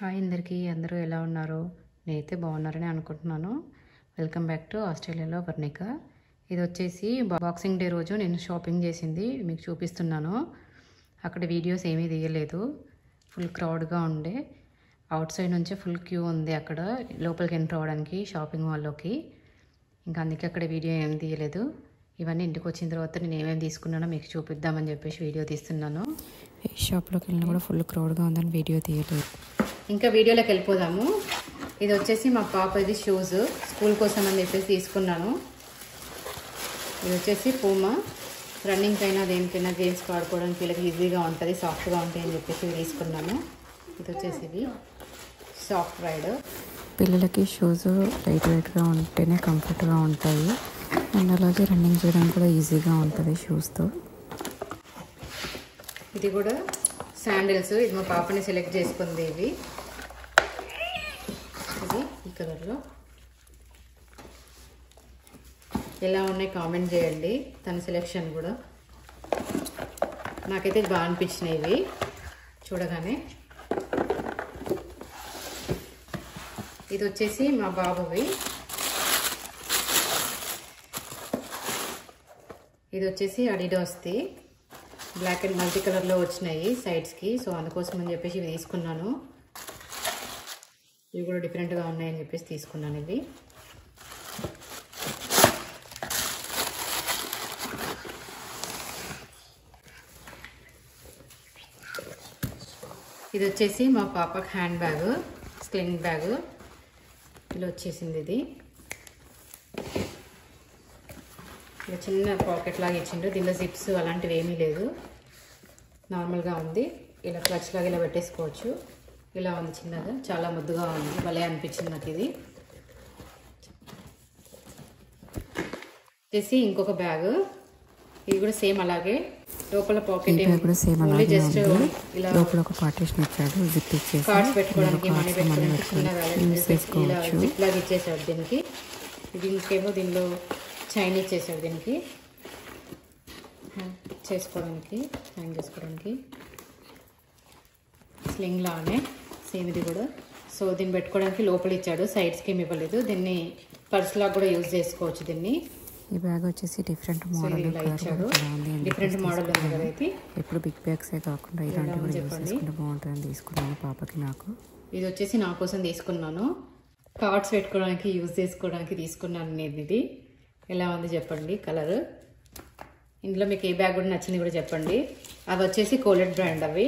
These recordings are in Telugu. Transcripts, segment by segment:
హాయ్ అందరికీ అందరూ ఎలా ఉన్నారు నేనైతే బాగున్నారని అనుకుంటున్నాను వెల్కమ్ బ్యాక్ టు ఆస్ట్రేలియాలో వర్ణిక ఇది వచ్చేసి బాక్సింగ్ డే రోజు నేను షాపింగ్ చేసింది మీకు చూపిస్తున్నాను అక్కడ వీడియోస్ ఏమీ తీయలేదు ఫుల్ క్రౌడ్గా ఉండే అవుట్ సైడ్ నుంచే ఫుల్ క్యూ ఉంది అక్కడ లోపలికి ఎంటర్ అవ్వడానికి షాపింగ్ మాల్లోకి ఇంకా అందుకే అక్కడ వీడియో ఏం తీయలేదు ఇవన్నీ ఇంటికి వచ్చిన తర్వాత నేను ఏమేమి తీసుకున్నానో మీకు చూపిద్దామని చెప్పేసి వీడియో తీస్తున్నాను ఈ షాప్లోకి వెళ్ళినా కూడా ఫుల్ క్రౌడ్గా ఉందని వీడియో తీయలేదు ఇంకా వీడియోలోకి వెళ్ళిపోదాము ఇది వచ్చేసి మా పాప ఇది షూస్ స్కూల్ కోసం అని చెప్పేసి తీసుకున్నాను ఇది వచ్చేసి పూమా రన్నింగ్ అయినా దేనికైనా గేమ్స్ ఆడుకోవడానికి వీళ్ళకి ఈజీగా ఉంటుంది సాఫ్ట్గా ఉంటాయి అని చెప్పేసి ఇవి తీసుకున్నాను ఇది వచ్చేసి ఇవి సాఫ్ట్ రైడ్ పిల్లలకి షూస్ లైట్ వెయిట్గా ఉంటేనే కంఫర్ట్గా ఉంటాయి అండ్ అలాగే రన్నింగ్ చేయడానికి కూడా ఈజీగా ఉంటుంది షూస్తో ఇది కూడా శాండిల్స్ ఇది మా పాపని సెలెక్ట్ చేసుకుంది ఇవి ఇది ఈ కలర్లో ఎలా ఉన్నాయి కామెంట్ చేయండి తన సెలెక్షన్ కూడా నాకైతే బాగా అనిపించినాయి ఇవి చూడగానే ఇది వచ్చేసి మా బాబువి ఇది వచ్చేసి అడిడాస్ది బ్లాక్ అండ్ మల్టీ కలర్లో వచ్చినాయి సైడ్స్కి సో అందుకోసం అని చెప్పేసి ఇవి తీసుకున్నాను ఇవి కూడా డిఫరెంట్గా ఉన్నాయని చెప్పేసి తీసుకున్నాను ఇవి ఇది వచ్చేసి మా పాపకి హ్యాండ్ బ్యాగ్ స్లింగ్ బ్యాగ్ ఇలా వచ్చేసింది ఇది ఇలా చిన్న పాకెట్ లాగా ఇచ్చిండు దీనిలో జిప్స్ అలాంటివి ఏమీ లేదు నార్మల్గా ఉంది ఇలా క్లచ్ లాగా ఇలా పెట్టేసుకోవచ్చు ఇలా ఉంది చిన్నగా చాలా ముద్దుగా ఉంది భలే అనిపించింది నాకు ఇది వచ్చేసి ఇంకొక బ్యాగ్ ఇది కూడా సేమ్ అలాగే లోపల ఈ పాకెట్ బ్యాగ్ కూడా సేమ్ ఓన్లీ అలాగే జస్ట్ ఉంది ఇలా లోపల ఒక పార్టీషన్ ఇచ్చాడు జిప్ ఇచ్చేసి కార్డ్స్ పెట్టుకోవడానికి ఇందులో మనీ cards మనీ పెట్టుకోవడానికి చిన్నగా పెట్టుకోవడానికి యూస్ ఇలా చేసుకోవచ్చు జిప్ లాగా ఇచ్చేసాడు దీనికి దీనికేమో దీనిలో చైన్ ఇచ్చేసాడు దీనికి హ్యాంగ్ చేసుకోవడానికి హ్యాంగ్ చేసుకోవడానికి స్లింగ్ లానే సేమ్ ఇది కూడా సో దీన్ని పెట్టుకోవడానికి లోపల ఇచ్చాడు సైడ్స్కి ఏమి ఇవ్వలేదు దీన్ని పర్స్ లాగా కూడా యూజ్ చేసుకోవచ్చు దీన్ని ఈ బ్యాగ్ వచ్చేసి డిఫరెంట్ సో మోడల్ ఇది ఇలా కలర్ ఇచ్చాడు కూడా బాగుంది అని డిఫరెంట్ చెప్పేసి మోడల్ ఉంది తీసుకున్నాను. కదా ఇది ఎప్పుడు బిగ్ బ్యాగ్సే కాకుండా ఇలాంటివి కూడా యూస్ చెప్పండి. చేసుకుంటే బాగుంటుందని తీసుకున్నాను పాపకి నాకు ఇది వచ్చేసి నా కోసం తీసుకున్నాను కార్డ్స్ పెట్టుకోవడానికి యూజ్ చేసుకోవడానికి తీసుకున్నాను నేను ఇది ఎలా ఉంది చెప్పండి కలర్ ఇందులో మీకు ఏ బ్యాగ్ కూడా నచ్చింది కూడా చెప్పండి అవి వచ్చేసి కోలెట్ బ్రాండ్ అవి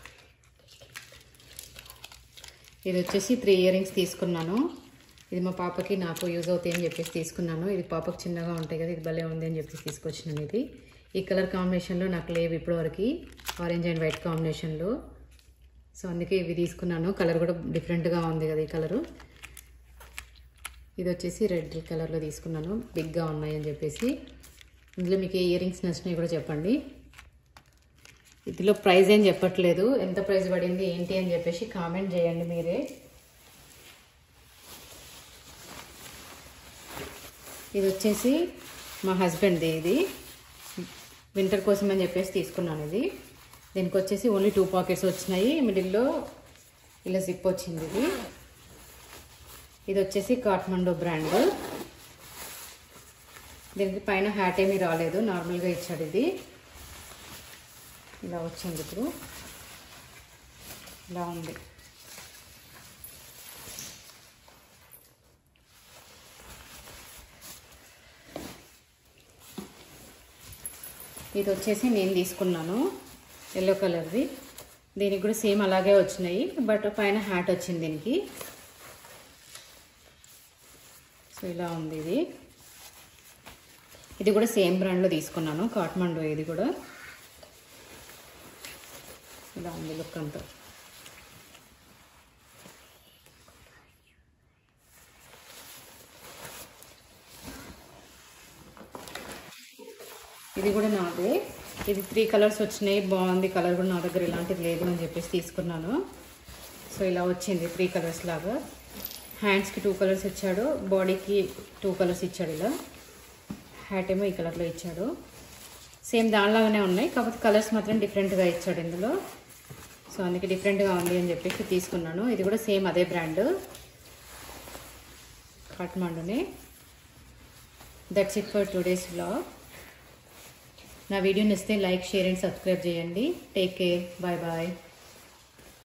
ఇది వచ్చేసి త్రీ ఇయర్ రింగ్స్ తీసుకున్నాను ఇది మా పాపకి నాకు యూజ్ అవుతాయి అని చెప్పేసి తీసుకున్నాను ఇది పాపకి చిన్నగా ఉంటాయి కదా ఇది భలే ఉంది అని చెప్పేసి తీసుకొచ్చినాను ఇది ఈ కలర్ కాంబినేషన్లో నాకు లేవు ఇప్పటివరకు ఆరెంజ్ అండ్ వైట్ కాంబినేషన్లో సో అందుకే ఇవి తీసుకున్నాను కలర్ కూడా డిఫరెంట్గా ఉంది కదా ఈ కలరు ఇది వచ్చేసి రెడ్ కలర్లో తీసుకున్నాను బిగ్గా ఉన్నాయి అని చెప్పేసి ఇందులో మీకు ఏ ఇయర్ రింగ్స్ నచ్చినాయి కూడా చెప్పండి ఇందులో ప్రైస్ ఏం చెప్పట్లేదు ఎంత ప్రైస్ పడింది ఏంటి అని చెప్పేసి కామెంట్ చేయండి మీరే ఇది వచ్చేసి మా హస్బెండ్ది ఇది వింటర్ కోసం అని చెప్పేసి తీసుకున్నాను ఇది దీనికి వచ్చేసి ఓన్లీ టూ పాకెట్స్ వచ్చినాయి మిడిల్లో ఇలా జిప్ వచ్చింది ఇది ఇది వచ్చేసి కాట్మండో బ్రాండ్ దీనికి పైన హ్యాట్ ఏమీ రాలేదు నార్మల్గా ఇచ్చాడు ఇది ఇలా వచ్చింది ఇప్పుడు ఇలా ఉంది ఇది వచ్చేసి నేను తీసుకున్నాను ఎల్లో కలర్ది దీనికి కూడా సేమ్ అలాగే వచ్చినాయి బట్ పైన హ్యాట్ వచ్చింది దీనికి సో ఇలా ఉంది ఇది ఇది కూడా సేమ్ బ్రాండ్లో తీసుకున్నాను కాట్మండో ఇది కూడా ఇలా ఉంది లుక్ అంతా ఇది కూడా నాదే ఇది త్రీ కలర్స్ వచ్చినాయి బాగుంది కలర్ కూడా నా దగ్గర ఇలాంటిది లేదు అని చెప్పేసి తీసుకున్నాను సో ఇలా వచ్చింది త్రీ కలర్స్ లాగా హ్యాండ్స్కి టూ కలర్స్ ఇచ్చాడు బాడీకి టూ కలర్స్ ఇచ్చాడు ఇలా హ్యాట్ ఏమో ఈ కలర్లో ఇచ్చాడు సేమ్ దానిలాగానే ఉన్నాయి కాకపోతే కలర్స్ మాత్రం డిఫరెంట్గా ఇచ్చాడు ఇందులో సో అందుకే డిఫరెంట్గా ఉంది అని చెప్పేసి తీసుకున్నాను ఇది కూడా సేమ్ అదే బ్రాండ్ కాట్మాండునే that's it for today's vlog నా వీడియోని ఇస్తే లైక్ షేర్ అండ్ సబ్స్క్రైబ్ చేయండి టేక్ కేర్ బాయ్ బాయ్